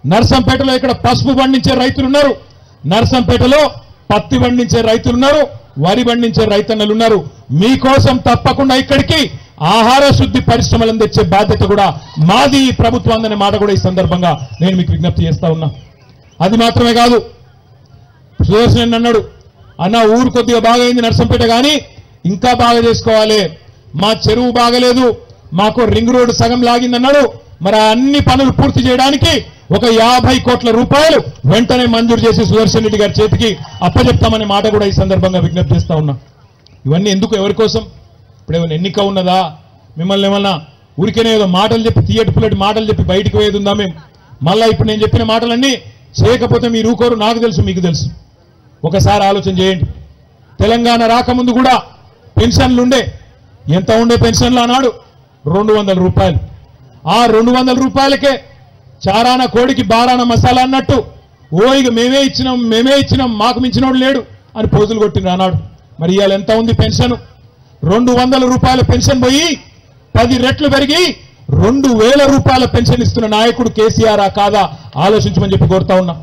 నర్సంపేటలో ఇక్కడ పసుపు పండించే రైతులు ఉన్నారు నర్సంపేటలో పత్తి పండించే రైతులు ఉన్నారు వరి పండించే రైతన్నలు ఉన్నారు మీకోసం తప్పకుండా ఇక్కడికి ఆహార శుద్ధి పరిశ్రమలను తెచ్చే బాధ్యత కూడా మాది ఈ ప్రభుత్వం అనే మాట కూడా ఈ సందర్భంగా నేను మీకు విజ్ఞప్తి చేస్తా ఉన్నా అది మాత్రమే కాదు సుదర్శన్ అన్నాడు అన్న ఊరు కొద్దిగా బాగైంది నర్సంపేట కానీ ఇంకా బాగా చేసుకోవాలి మా చెరువు బాగలేదు మాకు రింగ్ రోడ్డు సగం లాగిందన్నాడు మరి ఆ అన్ని పనులు పూర్తి చేయడానికి ఒక యాభై కోట్ల రూపాయలు వెంటనే మంజూరు చేసి సుదర్శన్ రెడ్డి గారి చేతికి అప్పచెప్తామనే మాట కూడా ఈ సందర్భంగా విజ్ఞప్తి చేస్తా ఉన్నా ఇవన్నీ ఎందుకు ఎవరి కోసం ఇప్పుడు ఏమైనా ఎన్నిక ఉన్నదా మిమ్మల్ని ఏమన్నా ఊరికేనే ఏదో మాటలు చెప్పి తీయటి పుల్లటి మాటలు చెప్పి బయటికి పోయేది ఉందా మేము మళ్ళా ఇప్పుడు నేను చెప్పిన మాటలన్నీ చేయకపోతే మీరు ఊకోరు నాకు తెలుసు మీకు తెలుసు ఒకసారి ఆలోచన చేయండి తెలంగాణ రాకముందు కూడా పెన్షన్లు ఉండే ఎంత ఉండే పెన్షన్లు అన్నాడు రెండు వందల రూపాయలు ఆ రెండు వందల రూపాయలకే చారాన కోడికి బారాన మసాలా అన్నట్టు ఓ ఇక మేమే ఇచ్చినాం మేమే ఇచ్చినాం మాకు మించినోడు లేడు అని పోజులు కొట్టిండ్రు అన్నాడు మరి ఇవాళ ఎంత ఉంది పెన్షన్ రెండు వందల రూపాయల పెన్షన్ పోయి పది రెట్లు పెరిగి రెండు వేల రూపాయల పెన్షన్ ఇస్తున్న నాయకుడు కేసీఆర్ ఆ కాదా ఆలోచించమని చెప్పి కోరుతా ఉన్నా